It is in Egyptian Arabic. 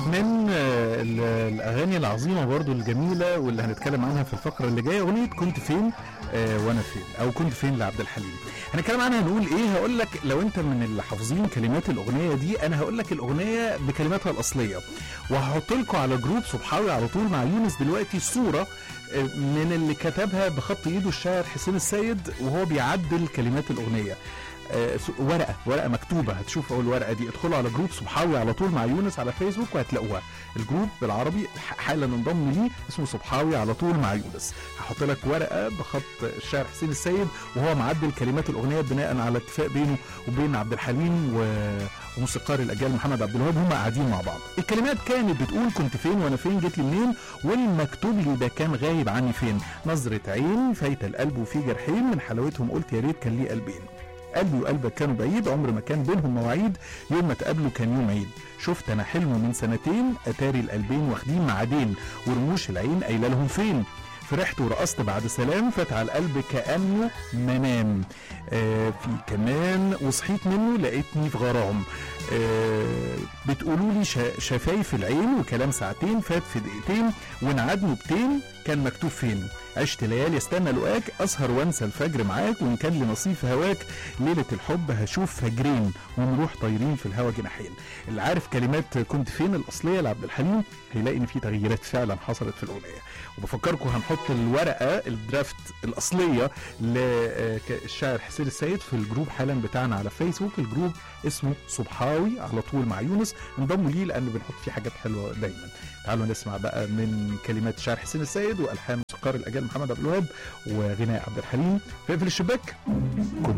من آه، ال- الاغاني العظيمه برضو الجميله واللي هنتكلم عنها في الفقره اللي جايه اغنيه كنت فين آه وانا فين او كنت فين لعبد الحليم هنتكلم عنها هنقول ايه هقول لك لو انت من اللي حافظين كلمات الاغنيه دي انا هقول لك الاغنيه بكلماتها الاصليه وهحط لكم على جروب صبحاوي على طول مع يونس دلوقتي صوره آه، من اللي كتبها بخط ايده الشاعر حسين السيد وهو بيعدل كلمات الاغنيه آه، س- ورقه ورقه مكتوبه هتشوفوا اول ورقه دي ادخلوا على جروب صبحاوي على طول مع يونس على فيسبوك وهتلاقوها الجروب بالعربي ح- حالا انضم ليه اسمه صبحاوي على طول مع يونس هحط لك ورقه بخط الشاعر حسين السيد وهو معدل كلمات الاغنيه بناء على اتفاق بينه وبين عبد الحليم و... وموسيقار الاجيال محمد عبد الوهاب هم قاعدين مع بعض الكلمات كانت بتقول كنت فين وانا فين جيت لي منين والمكتوب لي ده كان غايب عني فين نظره عين فايته القلب وفي جرحين من حلاوتهم قلت يا ريت كان ليه قلبين قلبي وقلبك كانوا بعيد عمر ما كان بينهم مواعيد يوم ما تقابلوا كان يوم عيد شفت انا حلم من سنتين اتاري القلبين واخدين معادين ورموش العين قايله لهم فين فرحت ورقصت بعد سلام فات على القلب كانه منام آه في كمان وصحيت منه لقيتني في غرام آه بتقولوا لي شا- شفايف العين وكلام ساعتين فات في دقيقتين وانعاد نبتين كان مكتوب فين عشت ليالي استنى لقاك اسهر وانسى الفجر معاك وان كان لي نصيب في هواك ليله الحب هشوف فجرين ونروح طايرين في الهوا جناحين اللي عارف كلمات كنت فين الاصليه لعبد الحليم هيلاقي ان في تغييرات فعلا حصلت في الاغنيه وبفكركم هنحط الورقه الدرافت الاصليه للشاعر حسين السيد في الجروب حالا بتاعنا على فيسبوك الجروب اسمه صبحاوي على طول مع يونس انضموا ليه لانه بنحط فيه حاجات حلوه دايما تعالوا نسمع بقى من كلمات الشاعر حسين السيد والحان موسيقار الاجيال محمد عبد الوهاب وغناء عبد الحليم في الشباك كنت